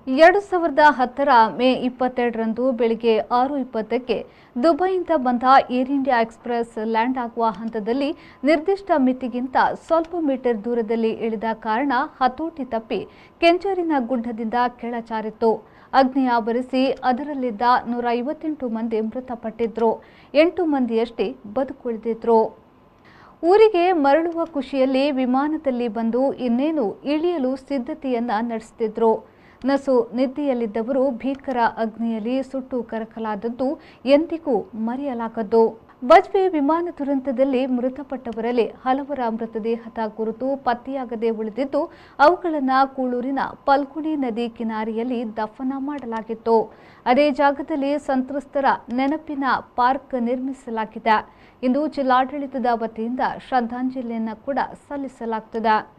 ಎರಡು ಸಾವಿರದ ಹತ್ತರ ಮೇ ಇಪ್ಪತ್ತೆರಡರಂದು ಬೆಳಿಗ್ಗೆ ಆರು ಇಪ್ಪತ್ತಕ್ಕೆ ದುಬೈಯಿಂದ ಬಂದ ಏರ್ ಇಂಡಿಯಾ ಎಕ್ಸ್ಪ್ರೆಸ್ ಲ್ಯಾಂಡ್ ಆಗುವ ಹಂತದಲ್ಲಿ ನಿರ್ದಿಷ್ಟ ಮಿತಿಗಿಂತ ಸ್ವಲ್ಪ ಮೀಟರ್ ದೂರದಲ್ಲಿ ಇಳಿದ ಕಾರಣ ಹತೋಟಿ ತಪ್ಪಿ ಕೆಂಚೂರಿನ ಗುಡ್ಡದಿಂದ ಕೆಳಚಾರಿತ್ತು ಅಗ್ನಿ ಆವರಿಸಿ ಅದರಲ್ಲಿದ್ದ ನೂರ ಐವತ್ತೆಂಟು ಮಂದಿ ಮೃತಪಟ್ಟಿದ್ರು ಎಂಟು ಮಂದಿಯಷ್ಟೇ ಬದುಕುಳಿದಿದ್ರು ಊರಿಗೆ ಮರಳುವ ಖುಷಿಯಲ್ಲಿ ವಿಮಾನದಲ್ಲಿ ಬಂದು ಇನ್ನೇನು ಇಳಿಯಲು ಸಿದ್ಧತೆಯನ್ನ ನಡೆಸುತ್ತಿದ್ರು ನಸು ನಿದ್ದೆಯಲ್ಲಿದ್ದವರು ಭೀಕರ ಅಗ್ನಿಯಲ್ಲಿ ಸುಟ್ಟು ಕರಕಲಾದದ್ದು ಎಂದಿಗೂ ಮರೆಯಲಾಗದ್ದು ಬಜ್ಪೆ ವಿಮಾನ ದುರಂತದಲ್ಲಿ ಮೃತಪಟ್ಟವರಲ್ಲಿ ಹಲವರ ಮೃತದೇಹದ ಗುರುತು ಪತ್ತೆಯಾಗದೆ ಉಳಿದಿದ್ದು ಅವುಗಳನ್ನು ಕೂಳೂರಿನ ಪಲ್ಗುಣಿ ನದಿ ಕಿನಾರಿಯಲ್ಲಿ ದಫನ ಮಾಡಲಾಗಿತ್ತು ಅದೇ ಜಾಗದಲ್ಲಿ ಸಂತ್ರಸ್ತರ ನೆನಪಿನ ಪಾರ್ಕ್ ನಿರ್ಮಿಸಲಾಗಿದೆ ಇಂದು ಜಿಲ್ಲಾಡಳಿತದ ವತಿಯಿಂದ ಶ್ರದ್ಧಾಂಜಲಿಯನ್ನು ಕೂಡ ಸಲ್ಲಿಸಲಾಗುತ್ತದೆ